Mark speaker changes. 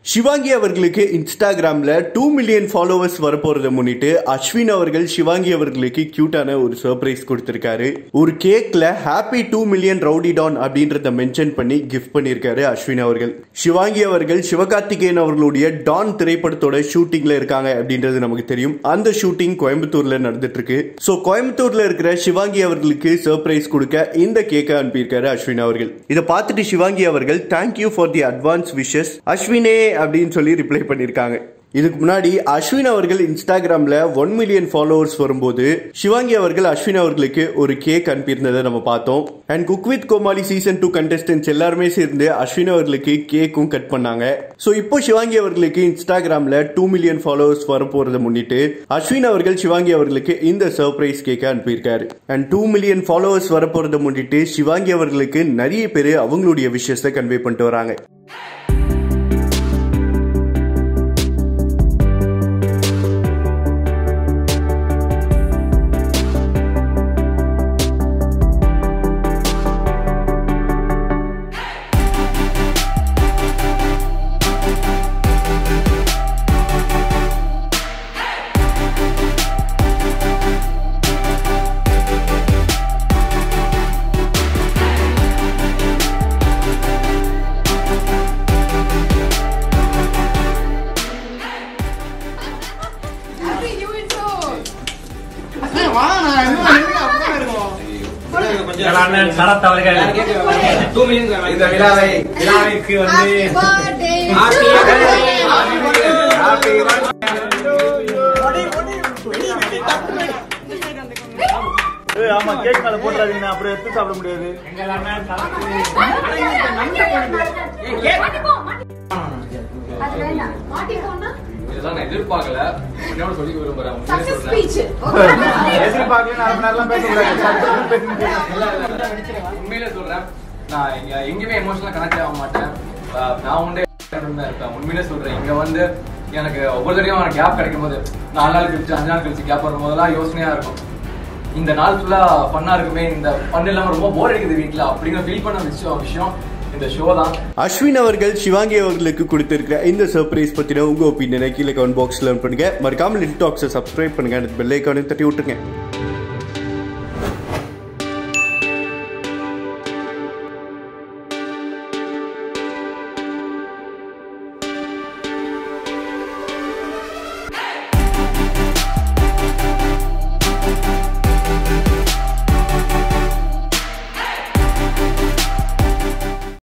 Speaker 1: சிவாங்கி அவர்களுக்கு இன்ஸ்டாகிராம்ல two million followers வரப்போறதை முன்னிட்டு அஸ்வின் அவர்கள் சிவாங்கி அவர்களுக்கு கியூட்டான ஒரு சர்ப்ரைஸ் கொடுத்திருக்காரு ஒரு கேக்ல happy two million rowdy don அப்படின்றத மென்ஷன் பண்ணி கிஃப்ட் பண்ணியிருக்காரு அஸ்வின் அவர்கள் சிவாங்கி அவர்கள் சிவகார்த்திகேயன் அவர்களுடைய டான் திரைப்படத்தோட ஷூட்டிங்ல இருக்காங்க அப்படின்றது நமக்கு தெரியும் அந்த ஷூட்டிங் கோயம்புத்தூர்ல நடந்துட்டு இருக்கு ஸோ கோயம்புத்தூர்ல இருக்கிற சிவாங்கி அவர்களுக்கு சர்ப்ரைஸ் கொடுக்க இந்த கேக்கை அனுப்பியிருக்காரு அஸ்வின் அவர்கள் இதை பார்த்துட்டு சிவாங்கி அவர்கள் thank you for the advance wishes அஸ்வினே அப்படின்னு சொல்லி ரிப்ளை பண்ணியிருக்காங்க இதுக்கு முன்னாடி அஸ்வின் அவர்கள் இன்ஸ்டாகிராம்ல ஒன் மில்லியன் ஃபாலோவர்ஸ் வரும்போது சிவாங்கி அவர்கள் அஸ்வின் அவர்களுக்கு ஒரு கேக் அனுப்பியிருந்ததை நம்ம பார்த்தோம் and cook with Comali season two contestants எல்லாருமே சேர்ந்து அஸ்வின் அவர்களுக்கு கேக்கும் கட் பண்ணாங்க ஸோ இப்போ சிவாங்கி அவர்களுக்கு இன்ஸ்டாகிராம்ல டூ மில்லியன் ஃபாலோவர்ஸ் வரப்போறதை முன்னிட்டு அஸ்வின் அவர்கள் சிவாங்கி அவர்களுக்கு இந்த சர்ப்ரைஸ் கேக்கை அனுப்பியிருக்காரு அண்ட் டூ மில்லியன் ஃபாலோவர்ஸ் வரப்போறதை முன்னிட்டு சிவாங்கி அவர்களுக்கு நிறைய பேர் அவங்களுடைய விஷயத்தை கன்வே பண்ணிட்டு வராங்க
Speaker 2: Happy New Year too.
Speaker 3: அண்ணன் சரத் அவர்கள் இந்த விழாவை விழாவிற்கு வந்து
Speaker 2: Happy birthday.
Speaker 4: ஆமா கேக் மேல போட்டுறாதீங்க அப்புறம் எடுத்து சாப்பிட முடியாது
Speaker 3: எங்கள் அண்ணன் சரத்
Speaker 2: அது வேண்டாம். மாட்டிக்கோன்னா
Speaker 5: இதெல்லாம் நான் எதிர்பார்க்கல உன்னோட சொல்லி விரும்புறேன் உண்மையிலே
Speaker 2: success
Speaker 5: சொல்றேன்.
Speaker 2: speech. Okay.
Speaker 4: எதிர்பார்க்கல அரை மணி நேரம்லாம் பேசக்கூடாது
Speaker 5: உண்மையிலே சொல்றேன் நான் இங்க எங்கேயுமே எமோஷனலா கனெக்ட் ஆக மாட்டேன் அஹ் நான் உண்டே தான் இருப்பேன் உண்மையிலே சொல்றேன் இங்க வந்து எனக்கு ஒவ்வொரு தடையும் கேப் கிடைக்கும் போது நாலு நாள் கழிச்சு அஞ்சு நாள் கழிச்சு கேப் வரும் போதெல்லாம் யோசனையா இருக்கும் இந்த நாள் ஃபுல்லா ஃபன்னா இருக்குமே இந்த ஃபன் இல்லாம ரொம்ப போர் அடிக்குது வீட்ல அப்படிங்கிற ஃபீல் பண்ண விஷயம் விஷயம் இந்த ஷோ தான்
Speaker 1: அஸ்வின் அவர்கள் சிவாங்கி அவர்களுக்கு கொடுத்திருக்கிற இந்த சர்ப்ரைஸ் பத்தின உங்க ஒப்பீனியனை கீழே கமெண்ட் பாக்ஸ்ல பண்ணுங்க மறக்காம லிட் டாக்ஸை சப்ஸ்கிரைப் பண்ணுங்க பெல் ஐக்கானை தட்டி விட்டுருங்க